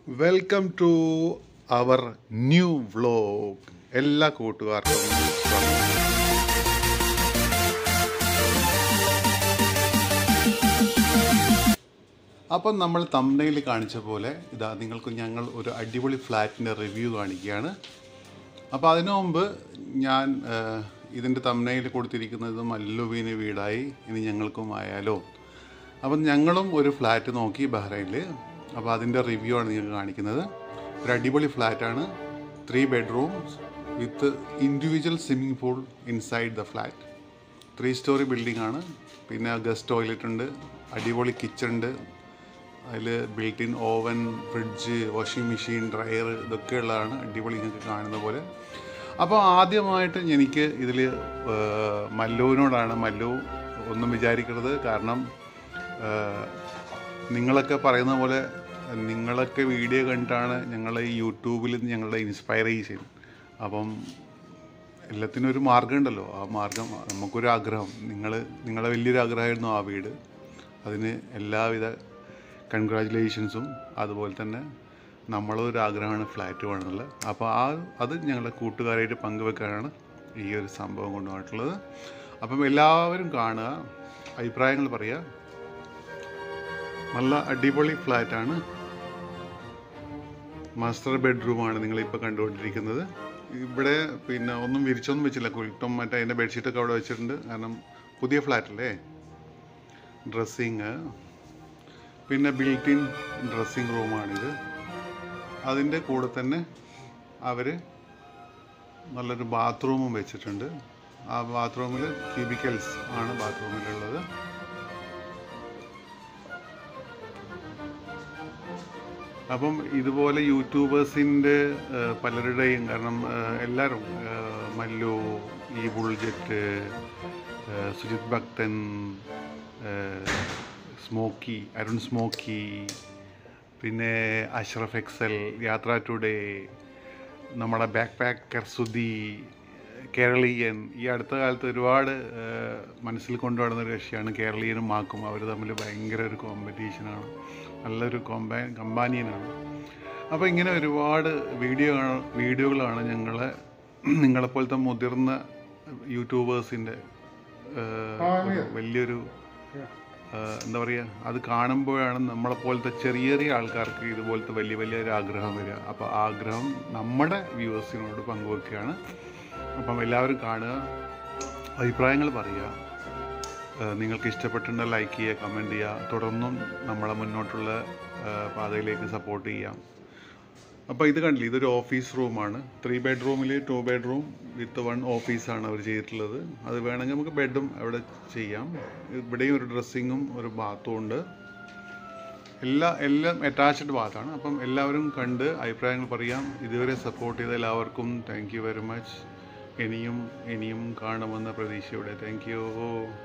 welcome to our new vlog എല്ലാ കൂട്ടുകാർക്കും സ്വാഗതം അപ്പം നമ്മൾ തമ്മനയിൽ കാണിച്ച പോലെ ഇതാ നിങ്ങൾക്ക് ഞങ്ങൾ ഒരു അടിപൊളി ഫ്ലാറ്റിൻ്റെ റിവ്യൂ കാണിക്കുകയാണ് അപ്പോൾ അതിനു മുമ്പ് ഞാൻ ഇതിൻ്റെ തമ്മനയിൽ കൊടുത്തിരിക്കുന്നത് മല്ലുവിന് വീടായി ഇനി ഞങ്ങൾക്കും ആയാലോ അപ്പം ഞങ്ങളും ഒരു ഫ്ലാറ്റ് നോക്കി ബഹ്റൈനിൽ അപ്പോൾ അതിൻ്റെ റിവ്യൂ ആണ് നിങ്ങൾക്ക് കാണിക്കുന്നത് ഒരു അടിപൊളി ഫ്ലാറ്റാണ് three bedrooms with individual swimming pool inside the flat three storey building ആണ് പിന്നെ ഗസ്റ്റ് ടോയ്ലറ്റ് ഉണ്ട് അടിപൊളി കിച്ചൺ ഉണ്ട് അതിൽ built in oven fridge washing machine dryer ഇതൊക്കെ ഉള്ളതാണ് അടിപൊളി നിങ്ങൾക്ക് കാണുന്ന പോലെ അപ്പോൾ ആദ്യമായിട്ട് എനിക്ക് ഇതിൽ മല്ലുവിനോടാണ് മല്ലു ഒന്നും വിചാരിക്കരുത് കാരണം ആ, നിങ്ങളൊക്കെ പറയുന്ന പോലെ നിങ്ങളൊക്കെ വീഡിയോ കണ്ടിട്ടാണ് ഞങ്ങൾ ഈ യൂട്യൂബിൽ ഞങ്ങളെ ഇൻസ്പയർ ചെയ്യുന്നത് അപ്പം എല്ലാത്തിനും ഒരു മാർഗം ഉണ്ടല്ലോ ആ മാർഗം നമുക്കൊരു ആഗ്രഹം നിങ്ങൾ നിങ്ങളെ വലിയൊരു ആഗ്രഹമായിരുന്നു ആ വീട് അതിന് എല്ലാവിധ കൺഗ്രാജുലേഷൻസും അതുപോലെ തന്നെ നമ്മളൊരു ആഗ്രഹമാണ് ഫ്ലാറ്റ് വേണമെന്നുള്ളത് അപ്പോൾ ആ അത് ഞങ്ങളുടെ കൂട്ടുകാരായിട്ട് പങ്കുവെക്കാനാണ് ഈ ഒരു സംഭവം കൊണ്ടുപോയിട്ടുള്ളത് അപ്പം എല്ലാവരും കാണുക അഭിപ്രായങ്ങൾ പറയുക നല്ല അടിപൊളി ഫ്ലാറ്റാണ് മാസ്റ്റർ ബെഡ്റൂമാണ് നിങ്ങളിപ്പോൾ കണ്ടുകൊണ്ടിരിക്കുന്നത് ഇവിടെ പിന്നെ ഒന്നും വിരിച്ചൊന്നും വെച്ചില്ല കുളിട്ടും മറ്റേ അതിൻ്റെ ബെഡ്ഷീറ്റൊക്കെ അവിടെ വെച്ചിട്ടുണ്ട് കാരണം പുതിയ ഫ്ലാറ്റല്ലേ ഡ്രസ്സിങ് പിന്നെ ബിൽറ്റ് ഇൻ ഡ്രസ്സിങ് റൂമാണിത് അതിൻ്റെ കൂടെ തന്നെ അവർ നല്ലൊരു ബാത്റൂമും വെച്ചിട്ടുണ്ട് ആ ബാത്റൂമിൽ ക്യൂബിക്കൽസ് ആണ് ബാത്റൂമിലുള്ളത് അപ്പം ഇതുപോലെ യൂട്യൂബേഴ്സിൻ്റെ പലരുടെയും കാരണം ആ, എല്ലാവരും ആ, മല്ലു ഈ ബുൾജെറ്റ് ആ, സുജിത് ഭക്തൻ ആ, സ്മോക്കി അരുൺ സ്മോക്കി പിന്നെ അഷ്റഫ് എക്സൽ യാത്ര ടുഡേ നമ്മുടെ ബാക്ക് പാക്കർ സുധി കേരളീയൻ ഈ അടുത്ത കാലത്ത് ഒരുപാട് ആ, മനസ്സിൽ കൊണ്ടുവരുന്ന ഒരു കക്ഷിയാണ് കേരളീയനും മാക്കും അവർ തമ്മിൽ ഭയങ്കര ഒരു കോമ്പറ്റീഷനാണ് നല്ലൊരു കോമ്പാ കമ്പാനിയനാണ് അപ്പോൾ ഇങ്ങനെ ഒരുപാട് വീഡിയോ വീഡിയോകളാണ് ഞങ്ങളെ നിങ്ങളെപ്പോലത്തെ മുതിർന്ന യൂട്യൂബേഴ്സിൻ്റെ വലിയൊരു ആ, എന്താ പറയുക അത് കാണുമ്പോഴാണ് നമ്മളെപ്പോലത്തെ ചെറിയ ചെറിയ ആൾക്കാർക്ക് ഇതുപോലത്തെ വലിയ വലിയ ഒരു ആഗ്രഹം വരിക അപ്പോൾ ആ ആഗ്രഹം നമ്മുടെ വ്യൂവേഴ്സിനോട് പങ്കുവെക്കുകയാണ് അപ്പം എല്ലാവരും കാണുക അഭിപ്രായങ്ങൾ പറയുക ആ, നിങ്ങൾക്ക് ഇഷ്ടപ്പെട്ടിട്ടുണ്ടെങ്കിൽ ലൈക്ക് ചെയ്യുക കമൻറ്റ് ചെയ്യുക തുടർന്നും നമ്മളെ മുന്നോട്ടുള്ള ആ, പാതയിലേക്ക് സപ്പോർട്ട് ചെയ്യാം അപ്പോൾ ഇത് കണ്ടില്ലേ ഇതൊരു ഓഫീസ് റൂമാണ് ത്രീ ബെഡ്റൂമിൽ ടു ബെഡ്റൂം വിത്ത് വൺ ഓഫീസാണ് അവർ ചെയ്തിട്ടുള്ളത് അത് വേണമെങ്കിൽ നമുക്ക് ബെഡും അവിടെ ചെയ്യാം ഇവിടെയും ഒരു ഡ്രസ്സിങ്ങും ഒരു ബാത്തും ഉണ്ട് എല്ലാ എല്ലാം അറ്റാച്ച്ഡ് ബാത്താണ് അപ്പം എല്ലാവരും കണ്ട് അഭിപ്രായങ്ങൾ പറയാം ഇതുവരെ സപ്പോർട്ട് ചെയ്ത എല്ലാവർക്കും താങ്ക് യു വെരി മച്ച് ഇനിയും ഇനിയും കാണുമെന്ന പ്രതീക്ഷയോടെ താങ്ക് യു